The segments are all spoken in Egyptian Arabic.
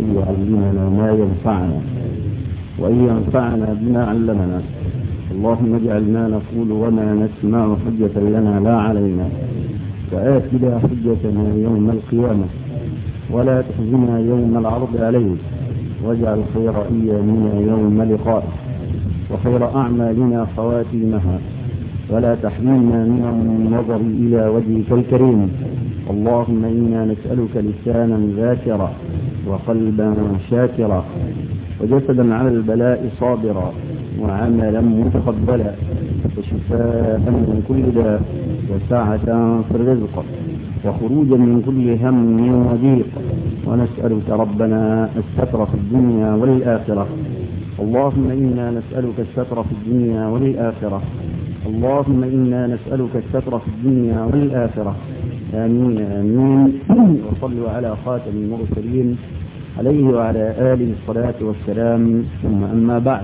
أن يعلمنا ما ينفعنا وأن ينفعنا بما علمنا اللهم اجعل ما نقول وما نسمع حجة لنا لا علينا وآتنا حجتنا يوم القيامة ولا تخزنا يوم العرض عليك واجعل خير أيامنا يوم لقائك وخير أعمالنا خواتيمها ولا تحملنا من النظر إلى وجهك الكريم اللهم إنا نسألك لسانا ذاكرا وقلبا شاكرا وجسدا على البلاء صابرا وعملا متقبلا وشفاء من كل داء وسعة في الرزق وخروجا من كل هم وضيق ونسألك ربنا الستر في الدنيا والآخرة اللهم إنا نسألك الستر في الدنيا والآخرة اللهم إنا نسألك الستر في الدنيا والآخرة آمين آمين وصلوا على خاتم المرسلين عليه وعلى آله الصلاة والسلام ثم أما بعد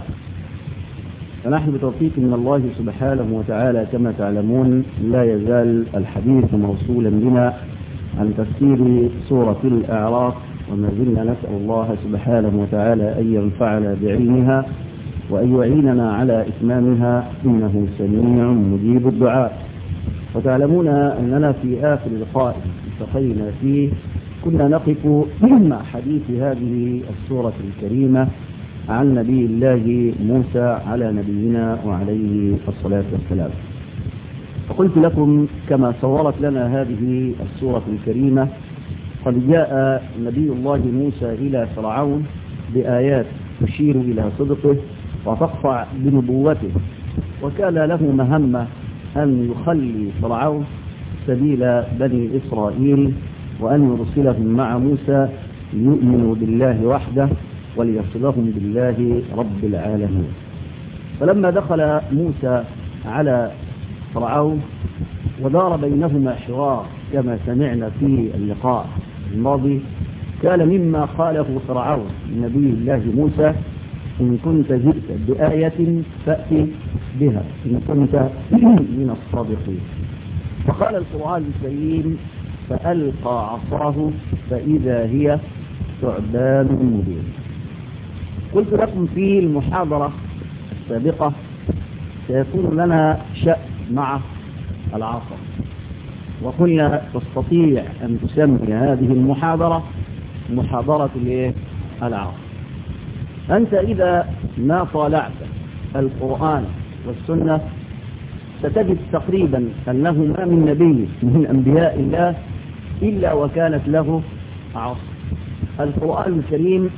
فنحن بتوفيق من الله سبحانه وتعالى كما تعلمون لا يزال الحديث موصولا بنا عن تفسير سورة الأعراف وما زلنا نسأل الله سبحانه وتعالى أن ينفعنا بعلمها وأن يعيننا على إتمامها إنه سميع مجيب الدعاء وتعلمون أننا في آخر لقاء التقينا فيه كنا نقف مع حديث هذه السورة الكريمة عن نبي الله موسى على نبينا وعليه الصلاة والسلام فقلت لكم كما صورت لنا هذه السورة الكريمة قد جاء نبي الله موسى إلى فرعون بآيات تشير إلى صدقه وتقطع بنبوته وكان له مهمة أن يخلي فرعون سبيل بني إسرائيل وأن يرسلهم مع موسى ليؤمنوا بالله وحده وليصلهم بالله رب العالمين فلما دخل موسى على فرعون ودار بينهما حوار كما سمعنا في اللقاء الماضي كان مما قاله فرعون لنبي الله موسى إن كنت جئت بآية فأتي بها إن كنت من الصادقين فقال القرآن الكريم فألقى عصاه فإذا هي ثعبان مبين قلت لكم في المحاضرة السابقة سيكون لنا شأن مع العصا وقلنا تستطيع أن تسمي هذه المحاضرة محاضرة العصا أنت إذا ما طالعت القرآن والسنة ستجد تقريبا أنه ما من نبي من أنبياء الله إلا وكانت له عصر القرآن الكريم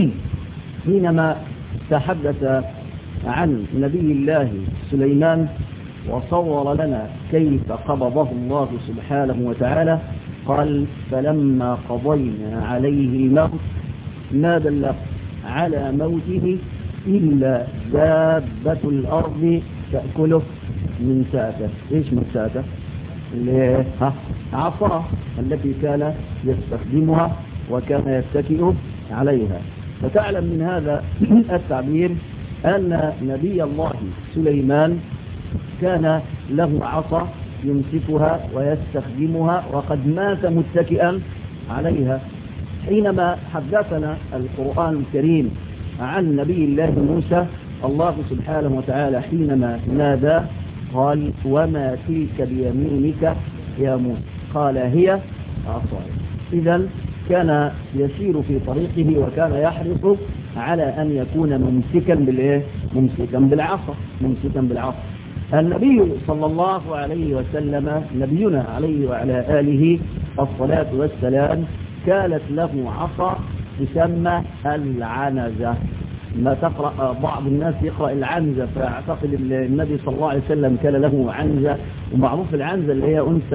حينما تحدث عن نبي الله سليمان وصور لنا كيف قبضه الله سبحانه وتعالى قال فلما قضينا عليه الموت ما دل على موته إلا دابة الأرض تأكله من ساته إيش من ساته اللي ها عصا التي كان يستخدمها وكان يتكئ عليها فتعلم من هذا التعبير أن نبي الله سليمان كان له عصا يمسكها ويستخدمها وقد مات متكئا عليها حينما حدثنا القرآن الكريم عن نبي الله موسى الله سبحانه وتعالى حينما نادى قال وما تلك بيمينك يا موسى قال هي عصاي إذا كان يسير في طريقه وكان يحرص على أن يكون ممسكا بالإيه؟ ممسكا بالعصا ممسكا بالعصا النبي صلى الله عليه وسلم نبينا عليه وعلى آله الصلاة والسلام كانت له عصا تسمى العنزة ما تقرأ بعض الناس يقرأ العنزة فاعتقد النبي صلى الله عليه وسلم كان له عنزة ومعروف العنزة اللي هي أنثى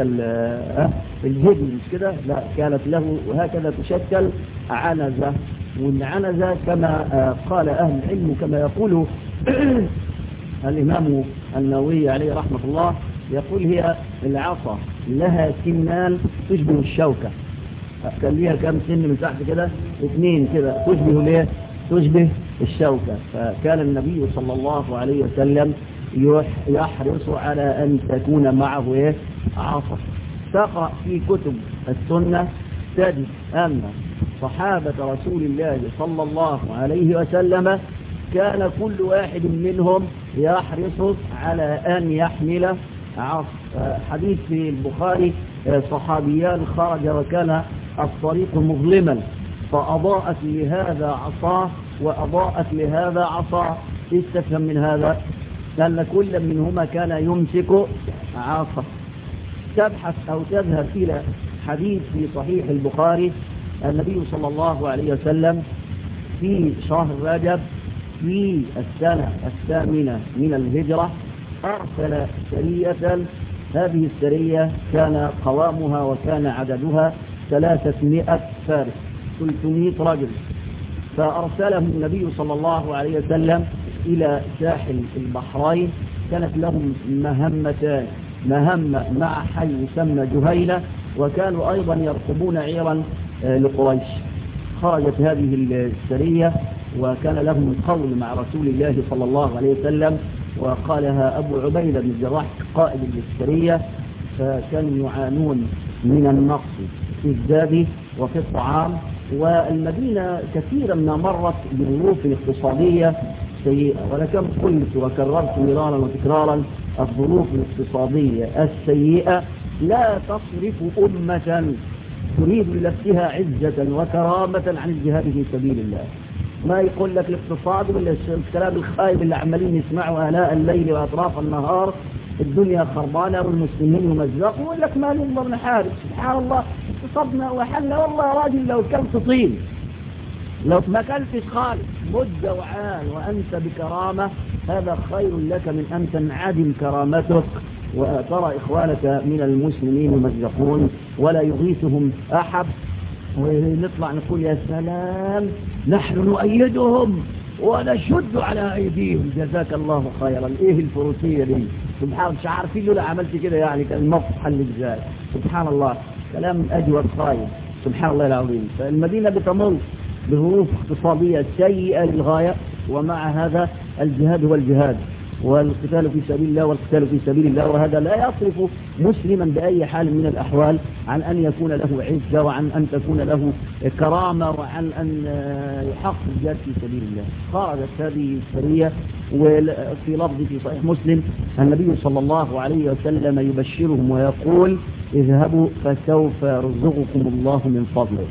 الهدي مش كده لا كانت له وهكذا تشكل عنزة والعنزة كما قال أهل العلم كما يقول الإمام النووي عليه رحمة الله يقول هي العصا لها سنان تشبه الشوكة كان ليها كم سن من تحت كده اثنين كده تشبه ليه تشبه الشوكة فكان النبي صلى الله عليه وسلم يحرص على أن تكون معه إيه؟ عصا تقرأ في كتب السنة تجد أن صحابة رسول الله صلى الله عليه وسلم كان كل واحد منهم يحرص على أن يحمل عصا حديث في البخاري صحابيان خرج وكان الطريق مظلما فأضاءت لهذا عصاه وأضاءت لهذا عصاه استفهم من هذا أن كل منهما كان يمسك عصا تبحث أو تذهب إلى حديث في صحيح البخاري النبي صلى الله عليه وسلم في شهر رجب في السنة الثامنة من الهجرة أرسل سرية هذه السرية كان قوامها وكان عددها ثلاثمائة فارس 300 رجل فأرسلهم النبي صلى الله عليه وسلم إلى ساحل البحرين كانت لهم مهمتان مهمة مع حي يسمى جهينة وكانوا أيضا يرقبون عيرا لقريش خرجت هذه السرية وكان لهم قول مع رسول الله صلى الله عليه وسلم وقالها أبو عبيدة بن الجراح قائد السرية فكانوا يعانون من النقص في الزاد وفي الطعام والمدينة كثيرا ما مرت بظروف اقتصادية سيئة ولكن قلت وكررت مرارا وتكرارا الظروف الاقتصادية السيئة لا تصرف أمة تريد لنفسها عزة وكرامة عن الجهاد في سبيل الله ما يقول لك الاقتصاد ولا الكلام الخايب اللي عمالين يسمعوا آلاء الليل وأطراف النهار الدنيا خربانة والمسلمين يمزقوا يقول لك ما نقدر نحارب سبحان الله اقتصدنا وحل والله يا راجل لو كلت طين لو ما كلتش خالص مد وعان وأنت بكرامة هذا خير لك من أن تنعدم كرامتك وترى إخوانك من المسلمين يمزقون ولا يغيثهم أحد ونطلع نقول يا سلام نحن نؤيدهم ونشد على أيديهم جزاك الله خيرا إيه الفروسية دي سبحان مش عارفين لولا عملت كده يعني كان الموقف حل ازاي سبحان الله كلام أجود خايب سبحان الله العظيم فالمدينة بتمر بظروف اقتصادية سيئة للغاية ومع هذا الجهاد هو الجهاد والقتال في سبيل الله والقتال في سبيل الله وهذا لا يصرف مسلما بأي حال من الأحوال عن أن يكون له عزة وعن أن تكون له كرامة وعن أن يحقق الجهاد في سبيل الله خرجت هذه السرية وفي لفظ في صحيح مسلم النبي صلى الله عليه وسلم يبشرهم ويقول اذهبوا فسوف يرزقكم الله من فضله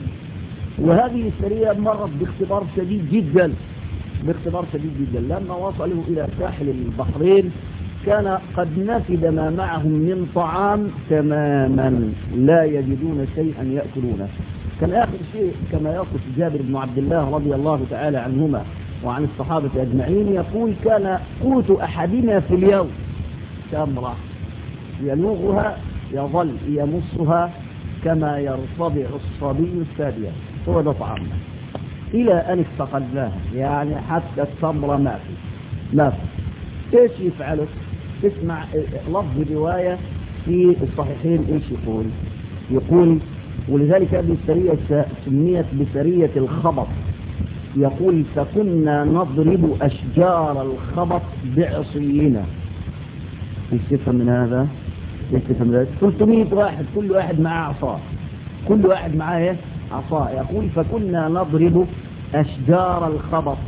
وهذه السرية مرت باختبار شديد جدا باختبار شديد جدا لما وصلوا إلى ساحل البحرين كان قد نفد ما معهم من طعام تماما لا يجدون شيئا يأكلونه كان آخر شيء كما يصف جابر بن عبد الله رضي الله تعالى عنهما وعن الصحابة أجمعين يقول كان قوت أحدنا في اليوم تمرة يلوغها يظل يمصها كما يرتضع الصبي الثانية هو ده طعامنا إلى أن استقلناها يعني حتى التمرة ما في ما في إيش يفعله تسمع لفظ رواية في الصحيحين إيش يقول يقول ولذلك هذه السرية سميت بسرية الخبط يقول فكنا نضرب أشجار الخبط بعصينا يستفهم من هذا يستفهم من هذا 300 واحد كل واحد معاه عصا كل واحد معاه ايه عصا يقول فكنا نضرب أشجار الخبط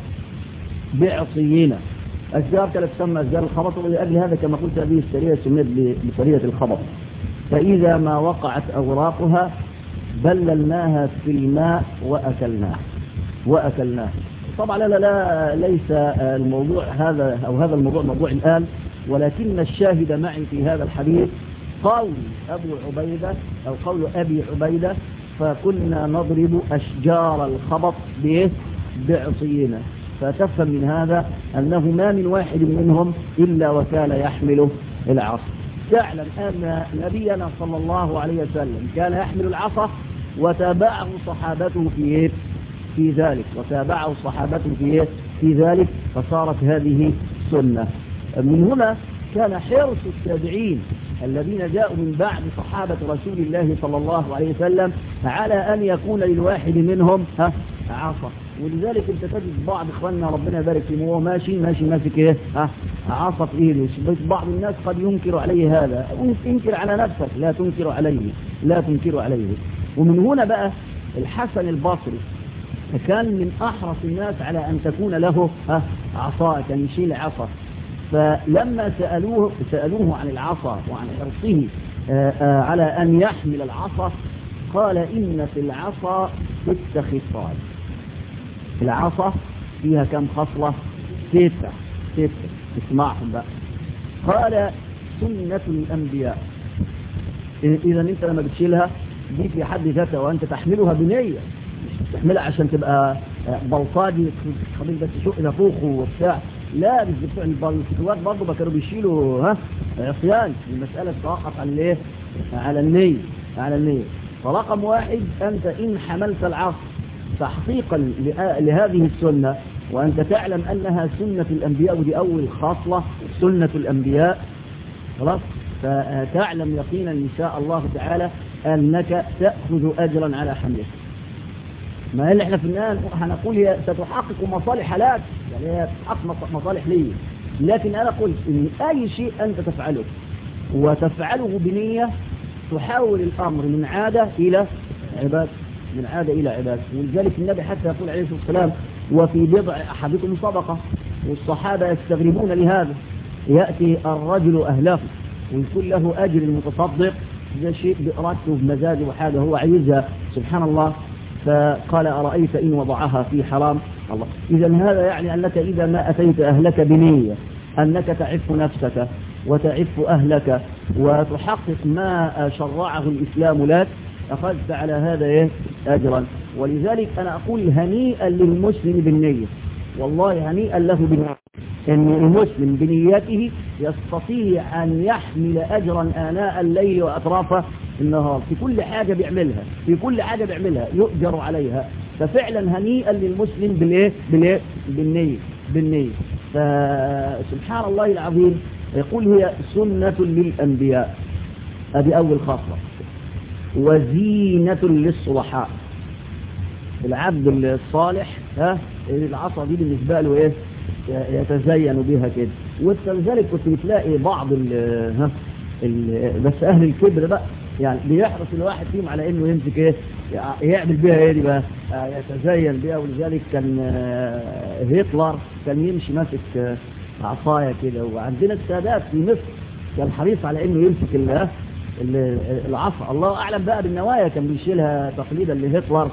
بعصينا أشجار كانت تسمى أشجار الخبط ولأجل هذا كما قلت هذه السرية سميت بسرية الخبط فإذا ما وقعت أوراقها بللناها في الماء وأكلناها وأكلناها طبعا لا لا ليس الموضوع هذا أو هذا الموضوع موضوع الآن ولكن الشاهد معي في هذا الحديث قول أبو عبيدة أو قول أبي عبيدة فكنا نضرب أشجار الخبط بعصينا فتفهم من هذا أنه ما من واحد منهم إلا وكان يحمل العصا تعلم أن نبينا صلى الله عليه وسلم كان يحمل العصا وتابعه صحابته في في ذلك وتابعه صحابته في في ذلك فصارت هذه سنة من هنا كان حرص التابعين الذين جاءوا من بعد صحابة رسول الله صلى الله عليه وسلم على أن يكون للواحد منهم ها عصا ولذلك انت تجد بعض اخواننا ربنا يبارك فيهم وهو ماشي ماشي ماسك ايه ها عصا في ايده بعض الناس قد ينكر عليه هذا وانت تنكر على نفسك لا تنكر عليه لا تنكر عليه ومن هنا بقى الحسن البصري كان من أحرص الناس على أن تكون له عصا كان يشيل عصا فلما سألوه, سألوه عن العصا وعن حرصه على أن يحمل العصا قال إن في العصا ست خصال العصا فيها كم خصلة ستة ستة اسمعهم بقى قال سنة الأنبياء إذا أنت لما بتشيلها دي في حد ذاتها وأنت تحملها بنية مش تحملها عشان تبقى بلطاجي خليل بس شق نفوخ وبتاع لا مش بتوع البلطوات برضه ما كانوا بيشيلوا ها عصيان المسألة تتوقف على الايه؟ على النية على النية فرقم واحد أنت إن حملت العصر تحقيقا لهذه السنة وأنت تعلم أنها سنة الأنبياء ودي أول خاصلة سنة الأنبياء خلاص فتعلم يقينا إن شاء الله تعالى أنك تأخذ أجرا على حمله ما اللي احنا في النهاية هنقول هي ستحقق مصالح لك يعني هي تحقق مصالح لي لكن أنا قلت إن أي شيء أنت تفعله وتفعله بنية تحول الأمر من عادة إلى عبادة من عادة إلى عبادة ولذلك النبي حتى يقول عليه الصلاة والسلام وفي بضع أحدكم صدقة والصحابة يستغربون لهذا يأتي الرجل أهله ويكون له أجر المتصدق ده شيء بإرادته بمزاجه وحاجة هو عايزها سبحان الله فقال أرأيت إن وضعها في حرام الله إذا هذا يعني أنك إذا ما أتيت أهلك بنية أنك تعف نفسك وتعف أهلك وتحقق ما شرعه الإسلام لك أخذت على هذا إيه أجرا ولذلك أنا أقول هنيئا للمسلم بالنية والله هنيئا له بالنية أن المسلم بنيته يستطيع أن يحمل أجرا آناء الليل وأطراف النهار في كل حاجة بيعملها في كل حاجة بيعملها يؤجر عليها ففعلا هنيئا للمسلم بالإيه بالإيه بالنية بالنية فسبحان الله العظيم يقول هي سنة للأنبياء هذه أول خاصة وزينة للصلحاء العبد الصالح ها العصا دي بالنسبة له ايه يتزين بها كده ولذلك كنت بتلاقي بعض ال ها ال بس اهل الكبر بقى يعني بيحرص الواحد فيهم على انه يمسك ايه يعمل بيها ايه دي بقى يتزين بها ولذلك كان هتلر كان يمشي ماسك عصايه كده وعندنا السادات في مصر كان حريص على انه يمسك العصا الله اعلم بقى بالنوايا كان بيشيلها تقليدا لهتلر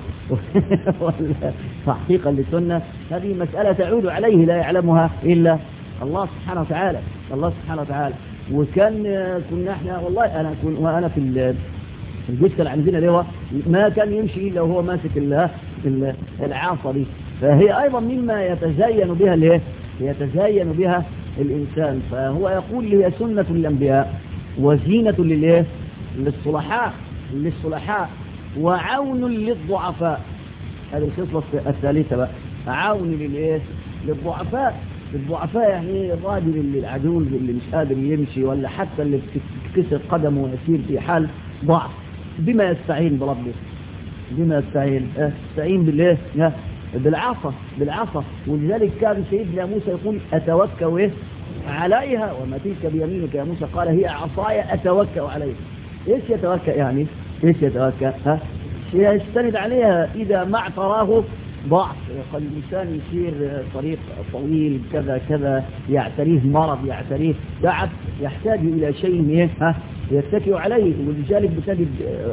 تحقيقا للسنه هذه مساله تعود عليه لا يعلمها الا الله سبحانه وتعالى الله سبحانه وتعالى وكان كنا احنا والله انا كن وانا في الجيش كان عندنا لواء ما كان يمشي الا وهو ماسك العاصه دي فهي ايضا مما يتزين بها الايه يتزين بها الانسان فهو يقول هي سنه الانبياء وزينة للايه للصلحاء للصلحاء وعون للضعفاء هذه الخصلة الثالثة بقى عون للايه للضعفاء الضعفاء يعني الراجل اللي العجوز اللي مش قادر يمشي ولا حتى اللي بتتكسر قدمه ويسير في حال ضعف بما يستعين بربه بما يستعين اه يستعين بالايه اه بالعصا بالعصا ولذلك كان سيدنا موسى يقول اتوكل ايه عليها وما تلك بيمينك يا موسى قال هي عصاي أتوكأ عليها إيش يتوكأ يعني إيش يتوكأ ها يستند عليها إذا ما اعتراه ضعف قد الإنسان يسير طريق طويل كذا كذا يعتريه مرض يعتريه تعب يحتاج إلى شيء ها يتكئ عليه ولذلك بتجد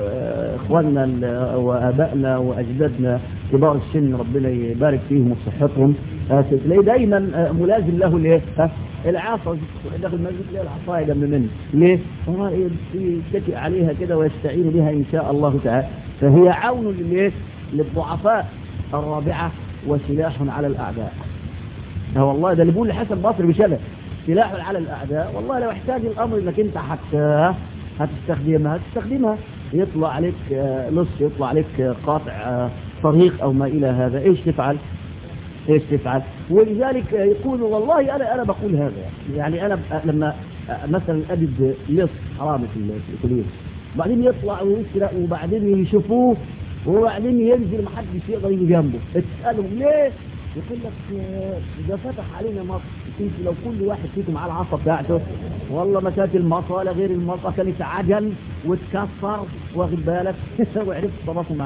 اخواننا وابائنا واجدادنا كبار السن ربنا يبارك فيهم وصحتهم تلاقي دايما ملازم له الايه العصا داخل المسجد تلاقي العصايه جنب منه ليه؟ هو يتكئ عليها كده ويستعين بها ان شاء الله تعالى فهي عون للايه؟ للضعفاء الرابعه وسلاح على الاعداء ده والله ده اللي بيقول لحسن بصري بشبه سلاح على الأعداء والله لو احتاج الأمر انك انت حتى هتستخدمها هتستخدمها يطلع عليك لص يطلع عليك قاطع طريق أو ما إلى هذا إيش تفعل إيش تفعل ولذلك يقول والله أنا أنا بقول هذا يعني أنا لما مثلا أجد لص حرامي في الكلية بعدين يطلع ويسرق وبعدين يشوفوه وبعدين ينزل ما حدش يقدر يجي جنبه تسألهم ليه يقول لك ده فتح علينا مصر انت لو كل واحد فيكم على العصا بتاعته والله مسات المصر ولا غير المصر كانت عجل وتكسر واخد بالك وعرفت تصرفوا معاه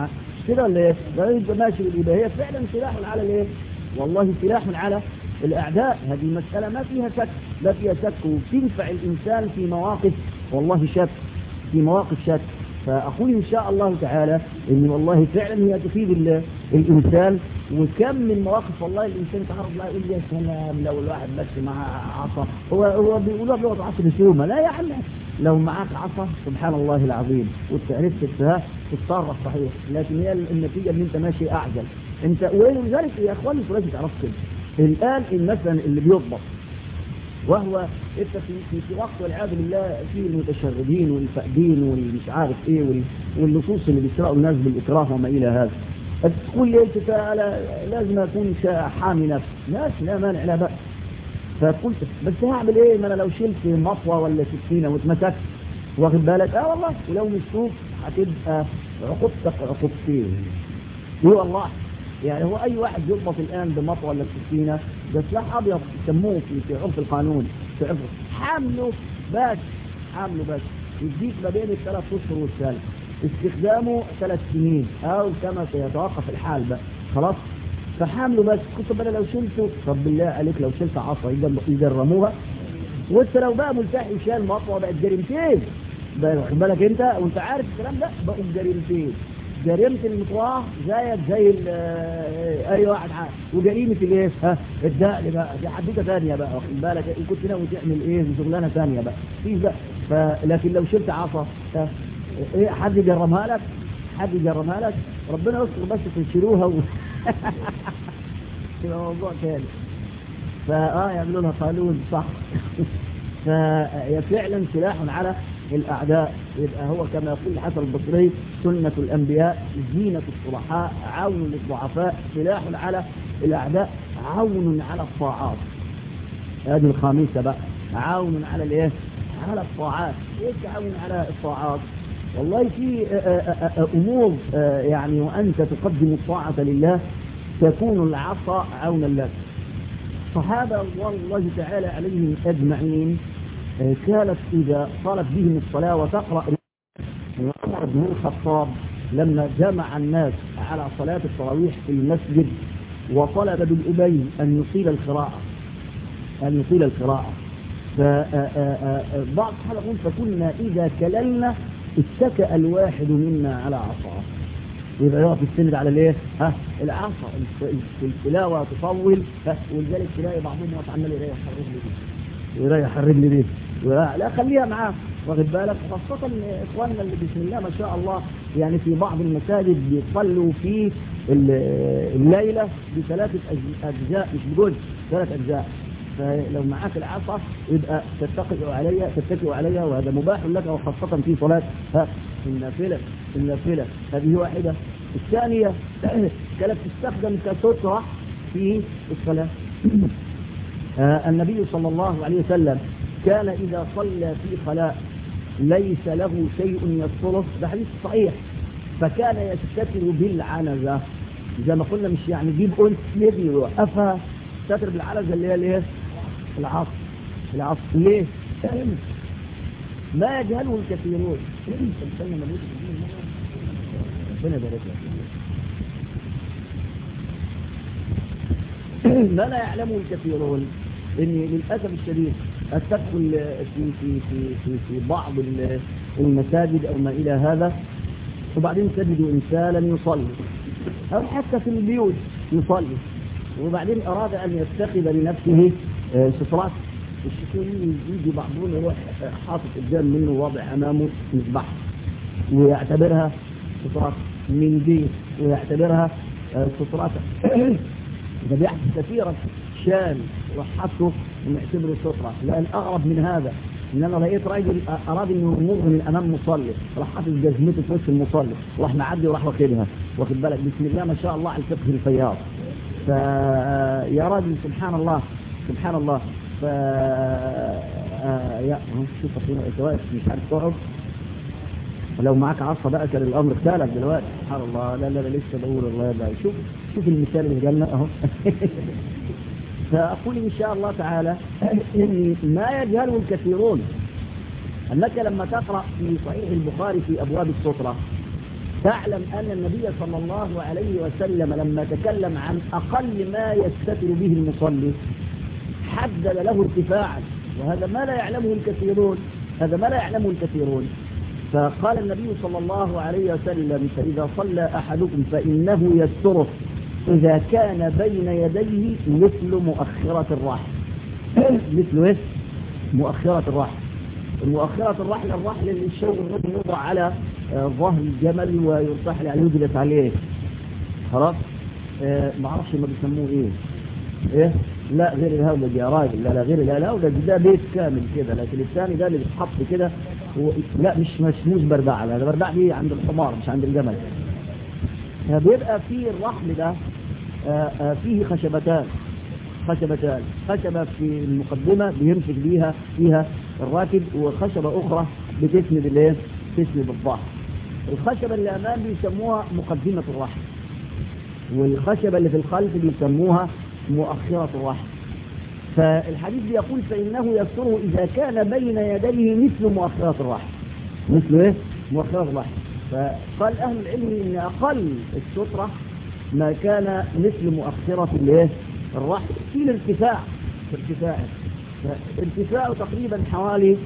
كده ولا ايه؟ ده انت ماشي يبقى هي فعلا سلاح على الايه؟ والله سلاح على الاعداء هذه المساله ما فيها شك لا فيها شك وتنفع الانسان في مواقف والله شك في مواقف شك فأقول إن شاء الله تعالى إن والله فعلا هي تفيد الإنسان وكم من مواقف والله الإنسان تعرض لا يقول يا سلام لو الواحد بس مع عصا هو هو بيقولوا بلغة عصا بسومة لا يا عم لو معاك عصا سبحان الله العظيم وعرفت فيها تتصرف صحيح لكن هي النتيجة إن أنت ماشي أعجل أنت ولذلك يا إخواني لازم تعرف كده الآن مثلا اللي بيضبط وهو انت في في, في وقت والعياذ بالله في المتشردين والفائدين والمش عارف ايه واللصوص اللي بيسرقوا الناس بالاكراه وما الى هذا تقول لي انت لازم اكون حامي نفسي ناس لا مانع لا بأس فقلت بس هعمل ايه ما انا لو شلت مطوه ولا سكينه واتمسكت واخد بالك اه والله ولو مسكوك هتبقى عقوبتك عقوبتين ايه والله يعني هو اي واحد يضبط الان بمطوه ولا سكينه ده سلاح ابيض يسموه في في عرف القانون في عرف حمله بس حمله بس يديك ما بين الثلاث اشهر والثالث استخدامه ثلاث سنين او كما سيتوقف الحال بقى خلاص فحامله بس كنت بقى لو شلته طب بالله عليك لو شلت عصا يجرموها وانت لو بقى ملتحي وشال مطوه بقت جريمتين واخد بالك انت وانت عارف الكلام ده بقوا جريمتين جريمة المطواه زيك زي اي واحد عارف وجريمة الايه ها الدقل بقى دي حدوته ثانيه بقى واخد بالك كنت ناوي تعمل ايه شغلانه ثانيه بقى في بقى فلكن لو شلت عصا ايه حد يجرمها لك حد يجرمها لك ربنا يستر بس تنشروها و... يبقى موضوع ثاني فاه يعملوا لها قانون صح فهي فعلا سلاح على الأعداء يبقى هو كما يقول الحسن البصري سنة الأنبياء زينة الصلحاء عون للضعفاء سلاح على الأعداء عون على الطاعات هذه الخامسة بقى عون على الايه على الطاعات ايش عون على الطاعات والله في أمور يعني وأنت تقدم الطاعة لله تكون العصا عونا لك الصحابة والله تعالى عليهم أجمعين كانت إذا صارت بهم الصلاة وتقرأ عمر بن الخطاب لما جمع الناس على صلاة التراويح في المسجد وطلب بالأبي أن يطيل القراءة أن يطيل القراءة فبعض الصحابة يقول فكنا إذا كللنا اتكأ الواحد منا على عصاه يبقى يقف السند على الايه؟ ها العصا التلاوه تطول ها ولذلك تلاقي بعضهم واقف عمال يريح الرجل دي ويريح الرجل دي لا خليها معاه واخد بالك خاصة اخواننا اللي بسم الله ما شاء الله يعني في بعض المساجد بيصلوا في الليلة بثلاثة اجزاء مش بجزء ثلاث اجزاء فلو معاك العصا يبقى تتقي عليها تتكئ عليها وهذا مباح لك وخاصة في صلاة ها النافلة النافلة هذه واحدة الثانية كانت تستخدم كسترة في الصلاة آه النبي صلى الله عليه وسلم كان إذا صلى في خلاء ليس له شيء يستره ده حديث صحيح فكان يستتر بالعنزة زي ما قلنا مش يعني جيب أنت يدي وقفها ستر بالعنزة اللي هي الايه؟ العصر العصر ليه؟ ما يجهله الكثيرون ربنا يبارك لك ما لا يعلمه الكثيرون ان للاسف الشديد قد تدخل في في في في, في بعض المساجد او ما الى هذا وبعدين تجد انسانا يصلي او حتى في البيوت يصلي وبعدين اراد ان يتخذ لنفسه سترات الشيخين يجي بعضهم يروح حاطط قدام منه واضع امامه مصباح ويعتبرها سترات من دين ويعتبرها سترات ده بيحدث كثيرا شال وحطه ونعتبره سترة لأن أغرب من هذا إن أنا لقيت راجل أراد إنه يمر من أمام مصلي راح حاطط جزمته في وش المصلي راح معدي وراح واخدها واخد بالك بسم الله ما شاء الله على الفقه الفياض فيا راجل سبحان الله سبحان الله ف يا شوف دلوقتي مش عارف تقعد ولو معاك عصا بقى كان الامر اختلف دلوقتي سبحان الله لا لا لا لسه بقول الله لا شوف شوف المثال اللي جالنا اهو فاقول ان شاء الله تعالى ان ما يجهله الكثيرون انك لما تقرا في صحيح البخاري في ابواب السطره تعلم أن النبي صلى الله عليه وسلم لما تكلم عن أقل ما يستتر به المصلي حدد له ارتفاعا وهذا ما لا يعلمه الكثيرون هذا ما لا يعلمه الكثيرون فقال النبي صلى الله عليه وسلم فإذا صلى أحدكم فإنه يستره إذا كان بين يديه مثل مؤخرة الرحل مثل إيه؟ مؤخرة الرحل مؤخرة الرحل الرحل اللي الشوق الذي يوضع على ظهر الجمل ويرتحل عليه يجلس عليه خلاص آه ما اعرفش ما بيسموه ايه ايه لا غير الهودج يا راجل لا لا غير الهودج ده بيت كامل كده لكن الثاني ده اللي بيتحط كده و... لا مش مش مش بردع لا البردع دي عند الحمار مش عند الجمل بيبقى فيه الرحل ده آآ آآ فيه خشبتان خشبتان خشبة في المقدمة بيمسك بيها فيها الراكب وخشبة أخرى بتسند الايه؟ تسند الظهر الخشبة اللي أمام بيسموها مقدمة الرحل والخشبة اللي في الخلف بيسموها مؤخرة الرحل فالحديث بيقول فإنه يستره إذا كان بين يديه مثل مؤخرة الرحل مثل إيه؟ مؤخرة الرحل فقال أهل العلم إن أقل السترة ما كان مثل مؤخرة الايه؟ الرحل في الارتفاع في ارتفاعه ارتفاعه تقريبا حوالي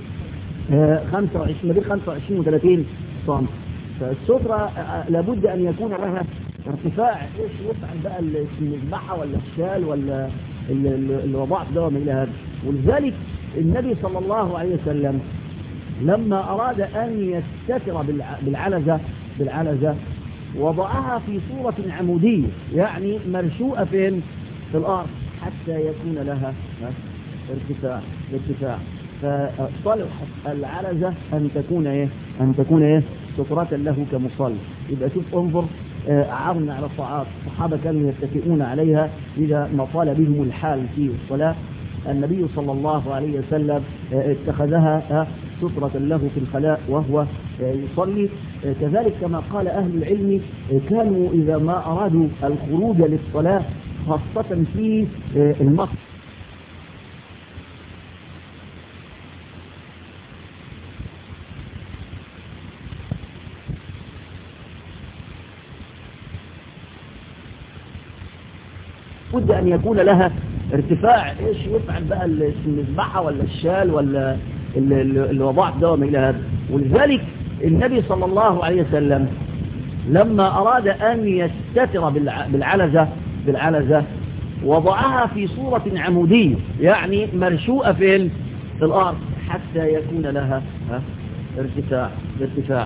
25 ما بين 25 و 30 سم فالسترة لابد أن يكون لها ارتفاع ايش يفعل بقى المذبحة ولا الشال ولا الوضع ده وما إلى هذا ولذلك النبي صلى الله عليه وسلم لما أراد أن يستتر بالعنزة بالعنزة وضعها في صورة عمودية يعني مرشوءة فين في الأرض حتى يكون لها ارتفاع ارتفاع فصلح العنزة أن تكون إيه أن تكون إيه سترة له كمصلي يبقى شوف انظر عرنا على الصعاب الصحابة كانوا يتكئون عليها إذا ما طال بهم الحال في الصلاة النبي صلى الله عليه وسلم اتخذها سترة له في الخلاء وهو يصلي كذلك كما قال أهل العلم كانوا إذا ما أرادوا الخروج للصلاة خاصة في المطر بد أن يكون لها ارتفاع ايش يفعل بقى المذبحة ولا الشال ولا الوضع ده وما إلى هذا ولذلك النبي صلى الله عليه وسلم لما أراد أن يستتر بالعلزة بالعلزة وضعها في صورة عمودية يعني مرشوءة فين في الأرض حتى يكون لها ارتفاع ارتفاع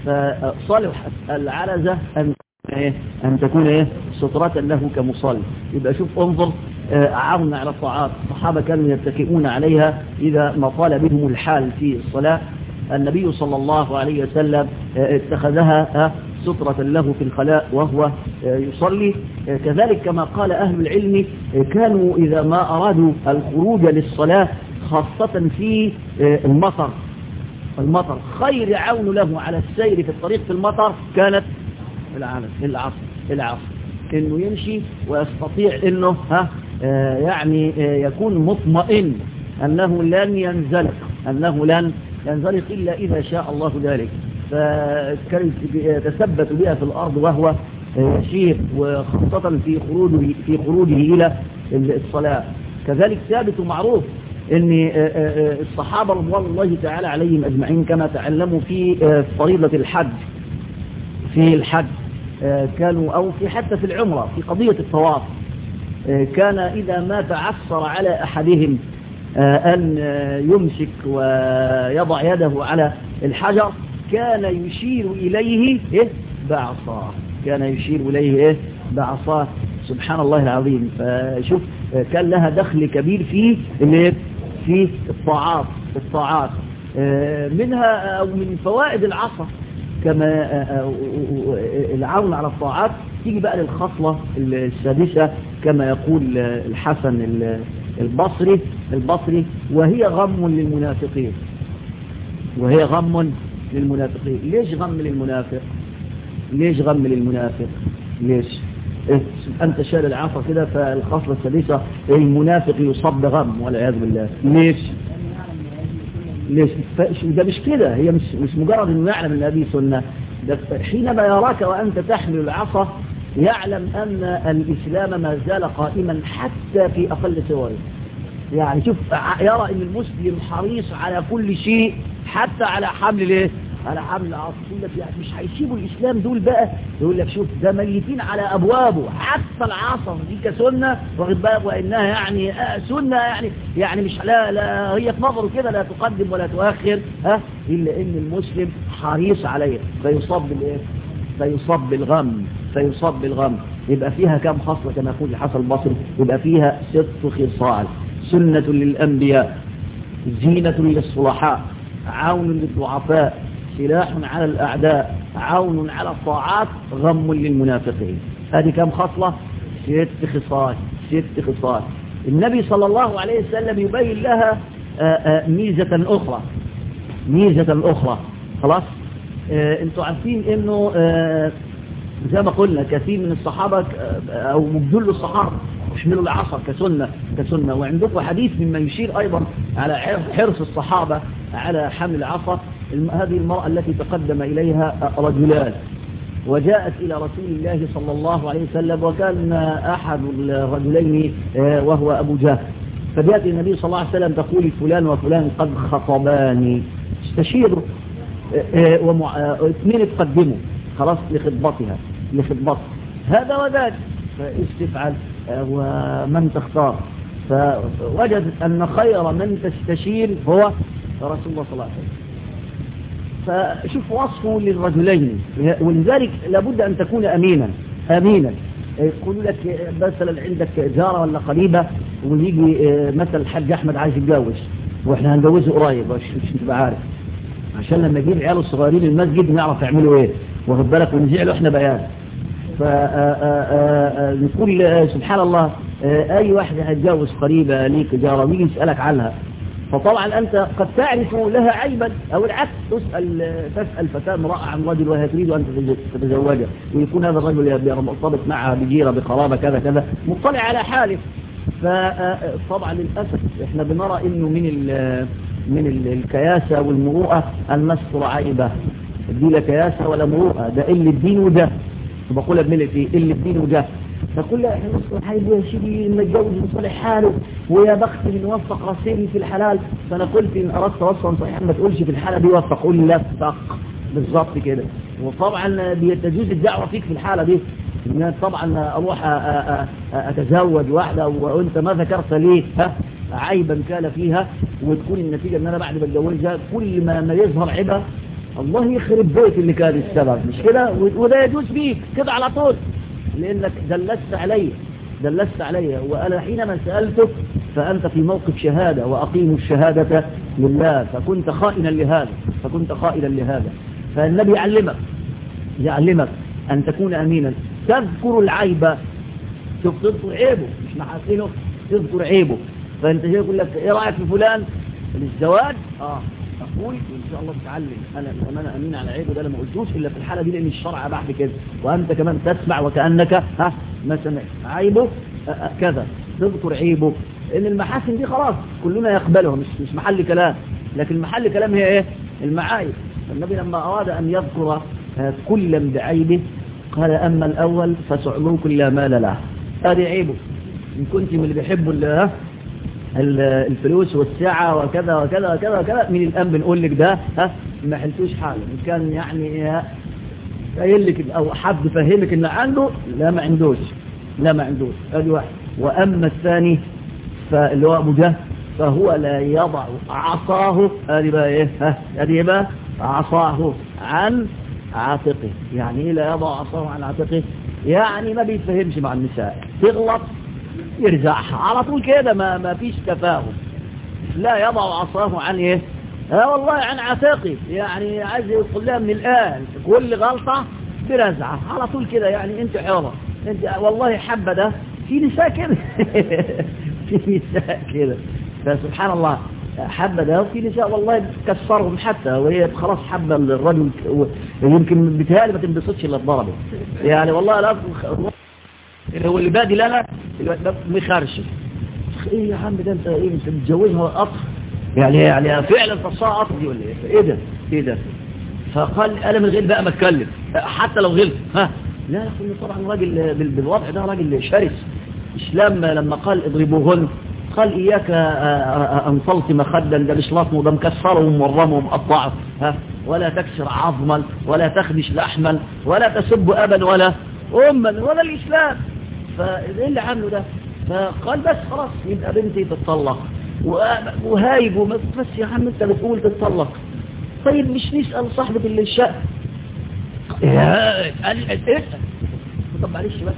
فصلح العلزة أن ايه ان تكون ايه سترة له كمصلي يبقى شوف انظر عرنا على الطاعات الصحابة كانوا يتكئون عليها إذا ما طال بهم الحال في الصلاة النبي صلى الله عليه وسلم اتخذها سترة له في الخلاء وهو يصلي كذلك كما قال أهل العلم كانوا إذا ما أرادوا الخروج للصلاة خاصة في المطر المطر خير عون له على السير في الطريق في المطر كانت العالم العصر العصر انه يمشي ويستطيع انه ها آه يعني آه يكون مطمئن انه لن ينزلق انه لن ينزلق الا اذا شاء الله ذلك فكان يتثبت بها في الارض وهو يسير وخاصة في خروجه في خروجه الى الصلاة كذلك ثابت ومعروف ان الصحابة رضوان الله تعالى عليهم اجمعين كما تعلموا في فريضة الحج في الحج كانوا أو في حتى في العمرة في قضية الطواف كان إذا ما تعثر على أحدهم أن يمسك ويضع يده على الحجر كان يشير إليه إيه بعصاه كان يشير إليه إيه بعصاه سبحان الله العظيم فشوف كان لها دخل كبير في في الطاعات الطاعات منها أو من فوائد العصا كما العون على الطاعات تيجي بقى للخصلة السادسة كما يقول الحسن البصري البصري وهي غم للمنافقين وهي غم للمنافقين ليش غم للمنافق ليش غم للمنافق ليش إيه؟ أنت شال العصا كده فالخصلة السادسة المنافق يصاب بغم والعياذ بالله ليش ليش ده مش كده هي مش مش مجرد انه يعلم ان هذه سنه حينما يراك وأنت تحمل العصا يعلم أن الإسلام ما زال قائما حتى في أقل صوره يعني شوف يرى أن المسلم حريص على كل شيء حتى على حمل الايه على حمل العصر يقول لك يعني مش هيسيبوا الإسلام دول بقى يقول لك شوف ده ميتين على أبوابه حتى العصر دي كسنة واخد بالك وإنها يعني آه سنة يعني يعني مش لا لا هي في نظره كده لا تقدم ولا تؤخر ها إلا إن المسلم حريص عليه فيصاب بالإيه فيصاب بالغم فيصاب بالغم يبقى فيها كم خصلة كما يقول الحسن البصري يبقى فيها ست خصال سنة للأنبياء زينة للصلحاء عون للضعفاء سلاح على الأعداء عون على الطاعات غم للمنافقين هذه كم خصلة ست خصال ست خصال النبي صلى الله عليه وسلم يبين لها آآ آآ ميزة أخرى ميزة أخرى خلاص انتوا عارفين انه زي ما قلنا كثير من الصحابة او مجدل الصحابة يحملوا العصر كسنة كسنة وعندكم حديث مما يشير ايضا على حرص الصحابة على حمل العصا هذه المرأة التي تقدم اليها رجلان وجاءت إلى رسول الله صلى الله عليه وسلم وكان أحد الرجلين وهو أبو جهل فجاءت النبي صلى الله عليه وسلم تقول فلان وفلان قد خطباني استشيروا اثنين تقدموا خلاص لخطبتها لخطبتها هذا وذاك فاستفعل ومن تختار فوجدت أن خير من تستشير هو رسول الله صلى الله عليه وسلم فشوف وصفه للرجلين ولذلك لابد أن تكون أمينا أمينا يقول لك مثلا عندك جارة ولا قريبة ويجي مثلا الحاج أحمد عايز يتجوز واحنا هنجوزه قريب مش تبقى عارف عشان لما يجيب عياله الصغيرين المسجد نعرف يعملوا ايه واخد بالك ونزعله احنا بيان فنقول سبحان الله اي واحد هيتجوز قريبة ليك جارة ويجي يسألك عنها فطبعا أنت قد تعرف لها عيبا أو العكس تسأل تسأل فتاة امرأة عن رجل وهي تريد أن تتزوجها ويكون هذا الرجل مرتبط معها بجيرة بقرابة كذا كذا مطلع على حاله فطبعا للأسف احنا بنرى انه من من الكياسة والمروءة أن نستر عيبه دي لا كياسة ولا مروءة ده اللي الدين وده بقولها بملء ايه اللي الدين وده فكل احنا نصلح حاجه يا سيدي نتجوز نصلح حاله ويا بخت من وفق راسين في الحلال فانا قلت ان اردت وصفا صحيحا ما تقولش في الحاله دي وفق قول لا فق بالظبط كده وطبعا بيتجوز الدعوه فيك في الحاله دي ان طبعا اروح اتزوج واحده وانت ما ذكرت ليه ها عيبا كان فيها وتكون النتيجه ان انا بعد ما اتجوزها كل ما ما يظهر عيبها الله يخرب بيت اللي كان السبب مش كده وده يجوز فيك كده على طول لأنك دلست علي دلست علي وأنا حينما سألتك فأنت في موقف شهادة وأقيموا الشهادة لله فكنت خائنا لهذا فكنت خائنا لهذا فالنبي يعلمك يعلمك أن تكون أمينا تذكر العيب شوف تذكر عيبه مش محاسنه تذكر عيبه فأنت جاي يقول لك إيه رأيك في فلان الزواج آه أقول وإن شاء الله تتعلم أنا أنا أمين على عيبه ده أنا ما قلتوش إلا في الحالة دي لأن الشرع بعد كده وأنت كمان تسمع وكأنك ها ما سمعت عيبه كذا تذكر عيبه إن المحاسن دي خلاص كلنا يقبلها مش مش محل كلام لكن محل كلام هي إيه المعايب النبي لما أراد أن يذكر كلا بعيبه قال أما الأول فسعلوك لا مال له هذه عيبه إن كنت من اللي بيحبوا الله الفلوس والسعة وكذا وكذا وكذا وكذا من الآن بنقول لك ده ها ما حلتوش حاله إن كان يعني قايل لك أو حد فهمك إن عنده لا ما عندوش لا ما عندوش ادي واحد وأما الثاني فاللي هو أبو جهل فهو لا يضع عصاه ادي بقى ايه ها ادي بقى عصاه عن عاتقه يعني ايه لا يضع عصاه عن عاتقه يعني ما بيتفهمش مع النساء تغلط يرجعها على طول كده ما ما فيش تفاهم لا يضع عصاه عن ايه اه والله عن عاتقه يعني عايز يقول لها من الان كل غلطة برزعة على طول كده يعني انت حرة انت والله حبة ده في نساء كده في نساء كده فسبحان الله حبة ده وفي نساء والله تكسرهم حتى وهي خلاص حبة الرجل يمكن بتهالي ما تنبسطش الا اتضربت يعني والله لا هو اللي بادي لنا مخرش ايه يا عم ده انت ايه انت متجوزها قطر يعني يعني فعلا فصاها قطر دي ولا ايه ايه ده ايه ده فقال انا من غير بقى ما اتكلم حتى لو غلط ها لا يا اخوي طبعا راجل بالوضع ده راجل شرس اسلام لما قال اضربوهن قال اياك ان تلطم خدا ده مش لطمه ده مكسره ومورمه ومقطعه ها ولا تكسر عظما ولا تخدش لحما ولا تسب ابا ولا اما ولا الاسلام فايه اللي عامله ده فقال بس خلاص يبقى بنتي تتطلق وهايب وما بس يا عم انت بتقول تتطلق طيب مش نسأل صاحبة اللي الشقة قال ايه طب معلش بس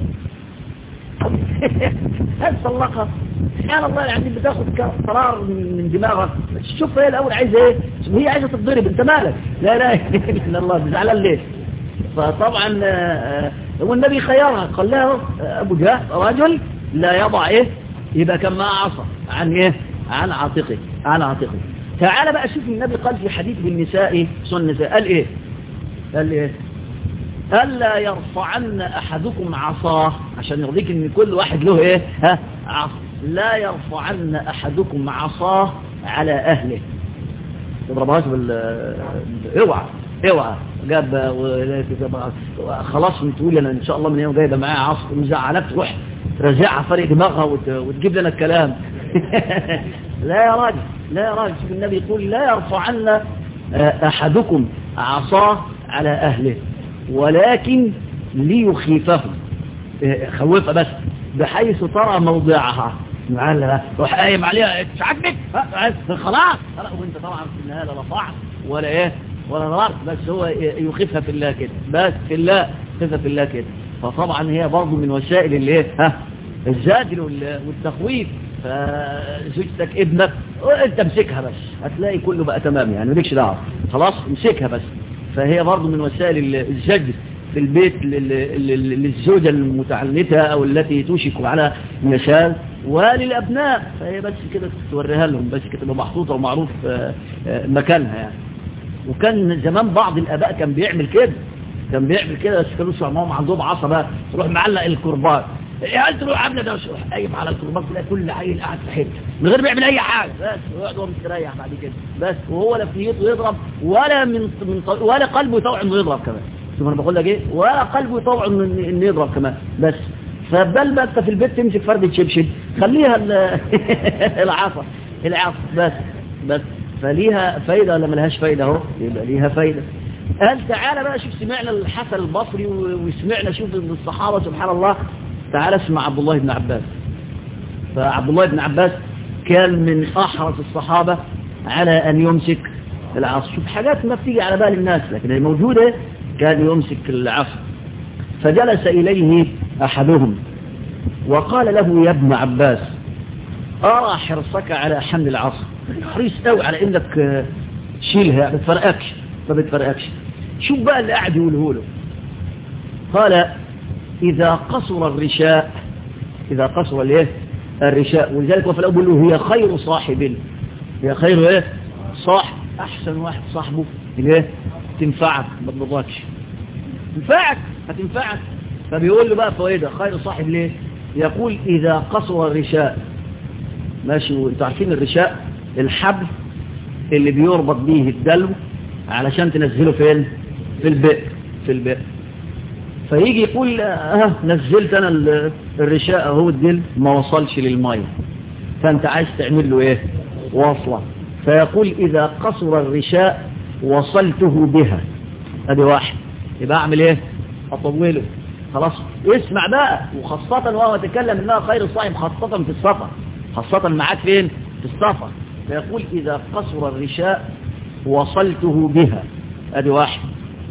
هل طلقها سبحان الله يعني بتاخد قرار من دماغك شوف هي الاول عايزه ايه هي عايزه تتضرب انت مالك لا لا الا الله زعلان ليه فطبعا هو النبي خيرها قال له ابو جهل رجل لا يضع ايه يبقى كان معاه عصا عن ايه عن عاتقه عن عاتقه تعال بقى شوف النبي قال في حديث النساء سن النساء قال ايه قال ايه ألا يرفعن أحدكم عصاه عشان يرضيك ان كل واحد له ايه ها عصا لا يرفعن أحدكم عصاه على أهله تضربهاش بال اوعى اوعى جاب خلاص تقول انا ان شاء الله من يوم جايبه معايا عصر مزعلك تروح رزعها فرق دماغها وت... وتجيب لنا الكلام لا يا راجل لا يا راجل شوف النبي يقول لا يرفعن احدكم عصاه على اهله ولكن ليخيفهم خوفها بس بحيث ترى موضعها معلها روح قايم عليها مش عاجبك خلاص وانت طبعا في النهايه لا رفعت ولا ايه ولا ضربت بس هو يخفها في الله كده بس في الله يخفها في الله كده فطبعا هي برضه من وسائل الايه ها الزاجر والتخويف فزوجتك ابنك انت امسكها بس هتلاقي كله بقى تمام يعني مالكش دعوه خلاص امسكها بس فهي برضه من وسائل الزجر في البيت للزوجة المتعنتة أو التي توشك على نشاز وللأبناء فهي بس كده توريها لهم بس كده محطوطة ومعروف مكانها يعني وكان زمان بعض الآباء كان بيعمل كده كان بيعمل كده بس كانوا معاهم عندهم عصا بقى تروح معلق الكرباج هل تروح عامله ده تروح قايم على الكرباج تلاقي كل عيل قاعد في حته من غير ما يعمل اي حاجه بس ويقعد هو مستريح بعد كده بس وهو لا في نيته يضرب ولا من من ولا قلبه يطوع انه يضرب كمان شوف انا بقول لك ايه ولا قلبه يطوع انه يضرب كمان بس فبل بقى انت في البيت تمسك فرد شبشب خليها العصا العصا بس بس فليها فايده ولا ملهاش فايده اهو يبقى ليها فايده قال تعالى بقى شوف سمعنا الحسن البصري وسمعنا شوف الصحابه سبحان الله تعالى اسمع عبد الله بن عباس فعبد الله بن عباس كان من احرص الصحابه على ان يمسك العصا شوف حاجات ما بتيجي على بال الناس لكن هي موجوده كان يمسك العصا فجلس اليه احدهم وقال له يا ابن عباس ارى حرصك على حمل العصا حريص قوي على انك تشيلها ما بتفرقكش ما بتفرقكش شوف بقى اللي قاعد يقوله له قال إذا قصر الرشاء إذا قصر الايه الرشاء ولذلك وفي الأول له هي خير صاحب هي خير ايه صاحب أحسن واحد صاحبه الايه تنفعك ما تضركش تنفعك هتنفعك فبيقول له بقى فوائدة خير صاحب ليه يقول إذا قصر الرشاء ماشي وانتوا عارفين الرشاء الحبل اللي بيربط به الدلو علشان تنزله فين في البئر في البئر فيجي يقول اه نزلت انا الرشاء اهو الدل ما وصلش للميه فانت عايز تعمل له ايه واصله فيقول اذا قصر الرشاء وصلته بها ادي واحد يبقى اعمل ايه اطوله خلاص اسمع بقى وخاصة وهو يتكلم انها خير الصائم خاصة في السفر خاصة معاك فين في السفر فيقول اذا قصر الرشاء وصلته بها ادي واحد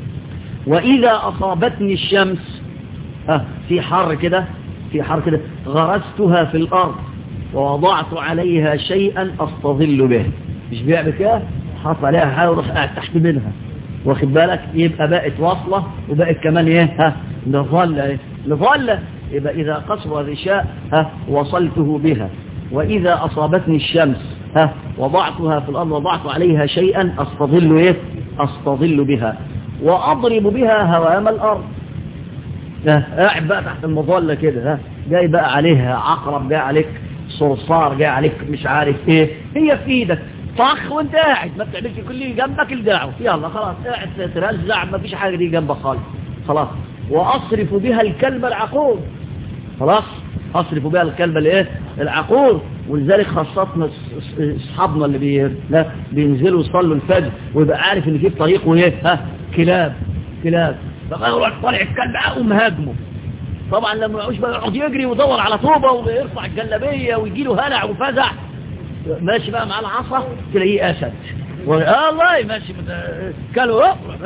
واذا اصابتني الشمس ها في حر كده في حر كده غرستها في الارض ووضعت عليها شيئا استظل به مش بيعمل كده حط عليها حاجه وروح قاعد تحت منها واخد بالك يبقى بقت واصله وبقت كمان ايه ها لظل ايه لظل يبقى اذا قصر الرشاء ها وصلته بها واذا اصابتني الشمس ها وضعتها في الارض وضعت عليها شيئا استظل ايه استظل بها واضرب بها هوام الارض قاعد بقى تحت المظله كده ها جاي بقى عليها عقرب جاي عليك صرصار جاي عليك مش عارف ايه هي في ايدك طخ وانت قاعد ما بتعملش كل اللي جنبك الداعو يلا خلاص قاعد ترزع ما فيش حاجة دي جنبك خالص خلاص واصرف بها الكلب العقور خلاص اصرف بها الكلب الايه العقور ولذلك خاصتنا اصحابنا اللي بي... لا بينزلوا يصلوا الفجر ويبقى عارف ان في في طريقه ايه ها كلاب كلاب فيروح طالع الكلب اقوم هاجمه طبعا لما يعوش بقى يقعد يجري ويدور على طوبه ويرفع الجلابيه ويجي له هلع وفزع ماشي بقى مع العصا تلاقيه اسد اه والله ماشي كلوا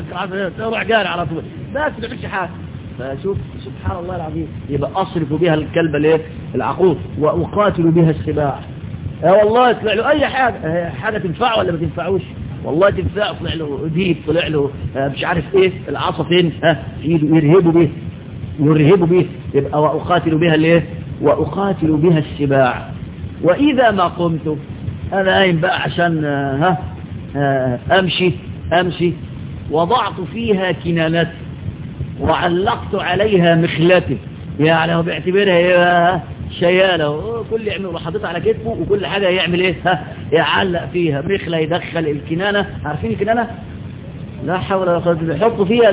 روح جاري على طول بس ما بيعملش حاجه فشوف سبحان الله العظيم يبقى أصرف بها الكلب الايه العقود وأقاتل بها السباع يا والله طلع له أي حاجة حاجة تنفعه ولا ما تنفعوش والله تنفع طلع له ديب طلع له مش عارف ايه العصا فين ها في ايده يرهبوا به يرهبوا به يبقى وأقاتل بها الايه وأقاتل بها السباع وإذا ما قمت أنا قايم بقى عشان ها أمشي أمشي وضعت فيها كنانتي وعلقت عليها مخلتي يعني هو بيعتبرها ايه شياله كل يعمل حاططها على كتفه وكل حاجة يعمل ايه ها يعلق فيها مخلة يدخل الكنانة عارفين الكنانة لا حول ولا قوه الا يحطوا فيها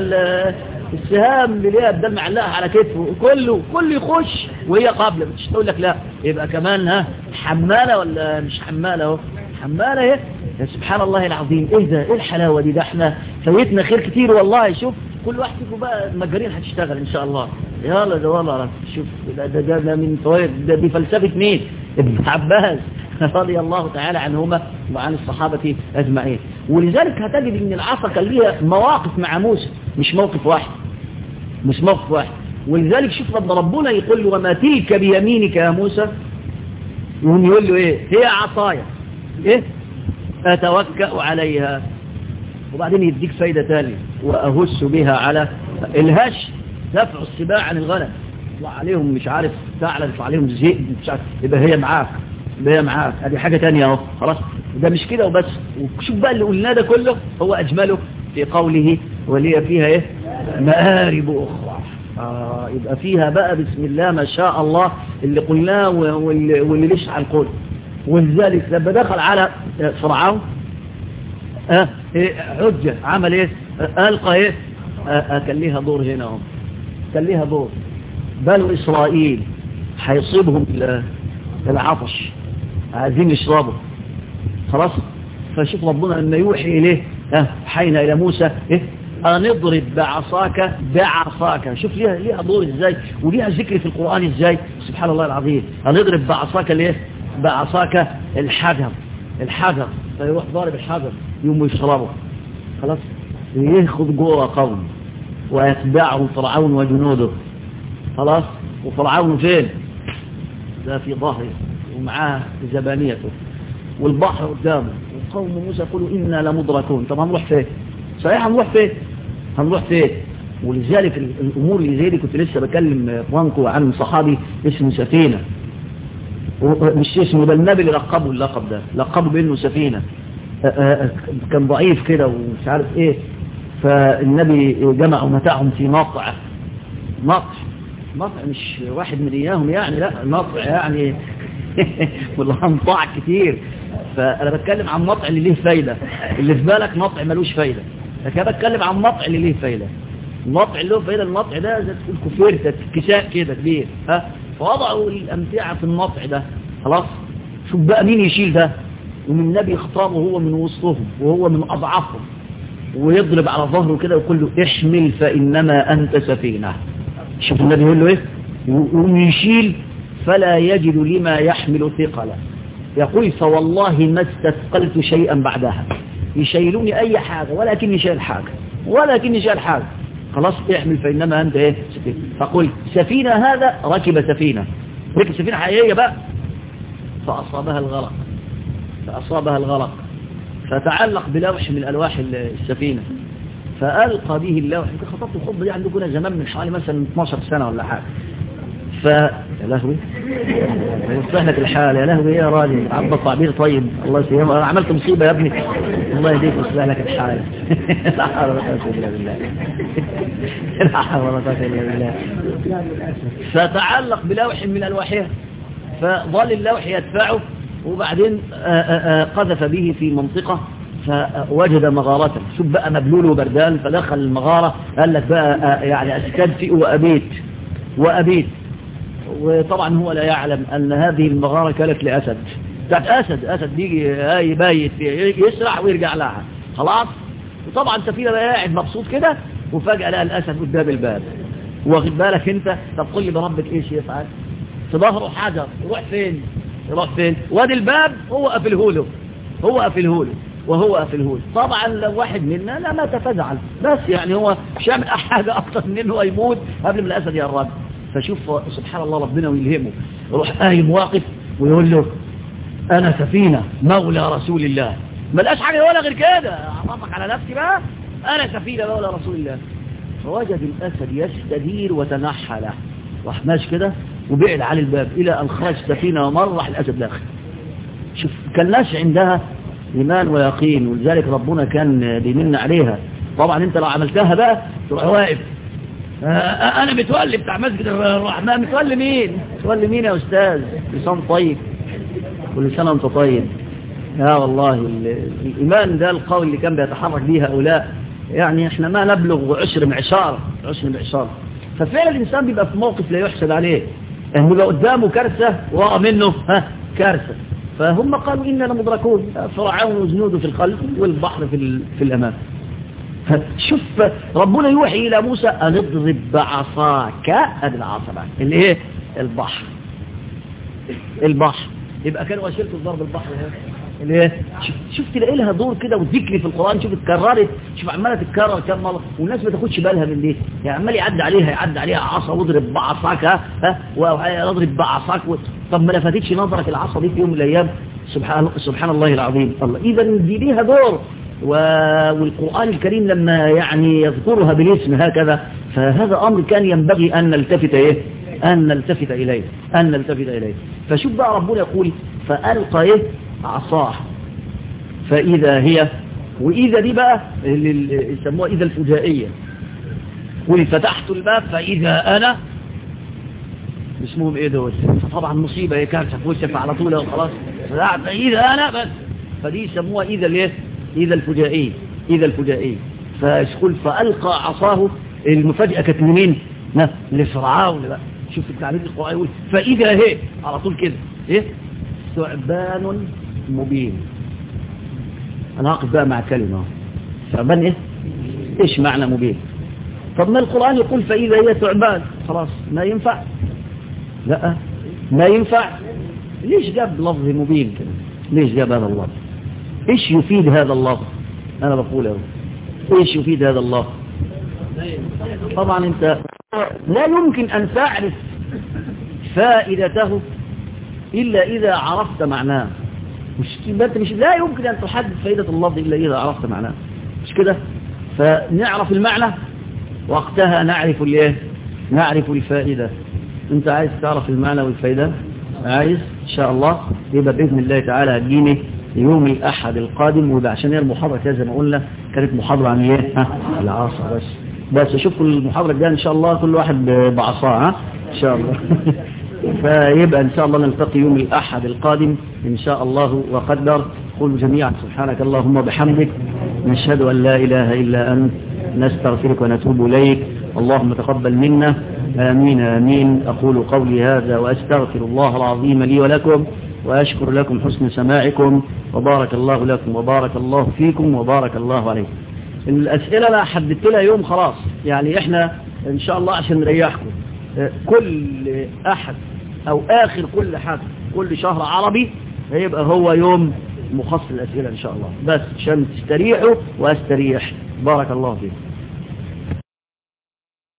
السهام اللي ليها بدل معلقها على كتفه كله كله يخش وهي قابله مش تقول لك لا يبقى كمان ها حماله ولا مش حماله اهو حماله اهي يا سبحان الله العظيم ايه ده ايه الحلاوه دي ده احنا فوتنا خير كتير والله شوف كل واحد فيكم بقى المجارين هتشتغل ان شاء الله يلا ده والله شوف ده ده, ده, ده من فوائد ده دي فلسفه مين ابن عباس رضي الله تعالى عنهما وعن الصحابة أجمعين ولذلك هتجد ان العصا كان ليها مواقف مع موسى مش موقف واحد مش موقف واحد ولذلك شوف رب ربنا يقول له وما تلك بيمينك يا موسى يقوم يقول له ايه هي عصايا ايه اتوكأ عليها وبعدين يديك فايدة تانية وأهس بها على الهش دفع السباع عن الغنم يطلع عليهم مش عارف تعلى يطلع عليهم زيت مش عارف يبقى هي معاك يبقى هي معاك ادي حاجة تانية اهو خلاص ده مش كده وبس وشوف بقى اللي قلناه ده كله هو أجمله في قوله ولي فيها ايه مآرب أخرى آه يبقى فيها بقى بسم الله ما شاء الله اللي قلناه واللي, واللي ليش على القول ولذلك لما دخل على فرعون اه ايه حجة عمل ايه ألقى ايه اه كان ليها دور هنا هم كان ليها دور بنو إسرائيل هيصيبهم العطش عايزين يشربوا خلاص فشوف ربنا لما يوحي إليه اه حينا إلى موسى ايه أن اضرب بعصاك بعصاك شوف ليها ليها دور ازاي وليها ذكر في القرآن ازاي سبحان الله العظيم أن اضرب بعصاك ليه بعصاك الحجر الحجر فيروح ضارب الحجر يوم يشربه خلاص ياخذ جوه قوم ويتبعه فرعون وجنوده خلاص وفرعون فين ده في ظهره ومعاه زبانيته والبحر قدامه وقوم موسى يقولوا إنا لمدركون طب هنروح فين صحيح هنروح فين هنروح فين ولذلك الأمور اللي زي دي كنت لسه بكلم فرانكو عن صحابي اسمه سفينة مش اسمه ده النبي اللي لقبه اللقب ده لقبه بانه سفينة كان ضعيف كده ومش عارف ايه فالنبي جمعوا متاعهم في مطع مطع مطع مش واحد من اياهم يعني لا مطع يعني والله مطاع كتير فانا بتكلم عن مطع اللي ليه فايدة اللي في بالك مطع ملوش فايدة لكن انا بتكلم عن مطع اللي ليه فايدة المطع اللي له فايدة المطع ده زي تقول كفير كساء كده كبير ها فوضعوا الامتعة في المطع ده خلاص شوف بقى مين يشيل ده ومن النبي يختاره هو من وسطهم وهو من أضعفهم ويضرب على ظهره كده ويقول له احمل فإنما أنت سفينة شوف النبي يقول له ايه ويشيل فلا يجد لما يحمل ثقلا يقول فوالله ما استثقلت شيئا بعدها يشيلوني أي حاجة ولكني شايل حاجة ولكني شايل حاجة خلاص احمل فإنما أنت ايه سفينة فقل سفينة هذا ركب سفينة ركب سفينة حقيقية بقى فأصابها الغرق فأصابها الغرق فتعلق بلوح من ألواح السفينة فألقى به اللوح انت خطبت الخطبة دي عندكم زمان من حوالي مثلا 12 سنة ولا حاجة ف يا لهوي يصلح لك الحال يا لهوي يا راجل عبد الطعبير طيب الله يسلمك انا عملت مصيبة يا ابني الله يهديك ويصلح لك الحال لا حول ولا قوة الا بالله لا حول ولا قوة الا بالله فتعلق بلوح من الواحها فظل اللوح يدفعه وبعدين قذف به في منطقة فوجد مغارة شوف بقى مبلول وبردان فدخل المغارة قال لك بقى يعني أستدفئ وأبيت وأبيت وطبعا هو لا يعلم أن هذه المغارة كانت لأسد بتاعت أسد أسد بيجي يبيت يسرع ويرجع لها خلاص وطبعا سفينة بقى قاعد مبسوط كده وفجأة لقى الأسد قدام الباب واخد بالك انت طب قل لي بربك ايش يفعل في ظهره حجر يروح فين يروح فين وادي الباب هو قافله له هو قافله له وهو قافله له طبعا لو واحد منا لا ما تفزعل بس يعني هو مش هيعمل حاجه اكتر من انه يموت قبل ما الاسد يقرب فشوف سبحان الله ربنا ويلهمه يروح قايم واقف ويقول له انا سفينه مولى رسول الله ما لقاش حاجه يقولها غير كده اعرفك على نفسي بقى انا سفينه مولى رسول الله فوجد الاسد يستدير وتنحى له راح ماشي كده وبعد على الباب الى ان خرج سفينه ومر راح الاسد داخل شوف كان ناس عندها ايمان ويقين ولذلك ربنا كان بيمن عليها طبعا انت لو عملتها بقى تروح واقف انا متولي بتاع مسجد الرحمن متولي مين متولي مين يا استاذ لسان طيب كل سنه وانت طيب يا والله الايمان ده القول اللي كان بيتحرك به هؤلاء يعني احنا ما نبلغ عشر معشار عشر معشار ففعلا الانسان بيبقى في موقف لا يحسد عليه انه يبقى قدامه كارثه ورا منه ها كارثه فهم قالوا اننا مدركون فرعون وجنوده في الخلف والبحر في في الامام شوف ربنا يوحي الى موسى ان اضرب بعصاك ادي العصا الايه البحر البحر يبقى كانوا اشرت ضرب البحر الايه شوف تلاقي لها دور كده وذكر في القران شوف اتكررت شوف عماله تتكرر كم مره والناس ما تاخدش بالها من دي يعني عمال يعدي عليها يعدي عليها عصا واضرب بعصاك ها واضرب بعصاك و... طب ما لفتتش نظرك العصا دي في يوم من الايام سبحان سبحان الله العظيم الله اذا دي ليها دور و... والقران الكريم لما يعني يذكرها بالاسم هكذا فهذا امر كان ينبغي ان نلتفت ايه ان نلتفت اليه ان نلتفت اليه فشوف بقى ربنا يقول فالقى ايه عصاه فإذا هي وإذا دي بقى اللي يسموها إذا الفجائية قل فتحت الباب فإذا أنا اسمهم إيه دول فطبعا مصيبة هي كارثة في وشك على طول خلاص فإذا أنا بس فدي يسموها إذا الإيه إذا الفجائية إذا الفجائية فيقول فألقى عصاه المفاجأة كانت منين لفرعون بقى شوف التعبير القرآن يقول فإذا هي على طول كده إيه ثعبان مبين انا هقف بقى مع كلمة ثعبان ايه ايش معنى مبين طب ما القرآن يقول فإذا هي ثعبان خلاص ما ينفع لا ما ينفع ليش جاب لفظ مبين كده ليش جاب هذا اللفظ ايش يفيد هذا اللفظ انا بقول اهو ايش يفيد هذا اللفظ طبعا انت لا يمكن ان تعرف فائدته إلا إذا عرفت معناه مش انت مش لا يمكن أن تحدد فائدة اللفظ إلا إذا عرفت معناه مش كده فنعرف المعنى وقتها نعرف الايه نعرف الفائدة انت عايز تعرف المعنى والفائدة عايز ان شاء الله يبقى بإذن الله تعالى هتجيني يوم الأحد القادم وده عشان هي المحاضرة كده زي ما قلنا كانت محاضرة عن ايه ها العصا بس بس اشوف المحاضرة الجاية ان شاء الله كل واحد بعصاه ها ان شاء الله فيبقى إن شاء الله نلتقي يوم الأحد القادم إن شاء الله وقدر قولوا جميعا سبحانك اللهم وبحمدك نشهد أن لا إله إلا أنت نستغفرك ونتوب إليك اللهم تقبل منا آمين آمين أقول قولي هذا وأستغفر الله العظيم لي ولكم وأشكر لكم حسن سماعكم وبارك الله لكم وبارك الله فيكم وبارك الله عليكم الأسئلة لا حددت لها يوم خلاص يعني إحنا إن شاء الله عشان نريحكم كل أحد أو آخر كل حد كل شهر عربي هيبقى هو يوم مخصص الأسئلة إن شاء الله بس عشان تستريحوا وأستريح بارك الله فيكم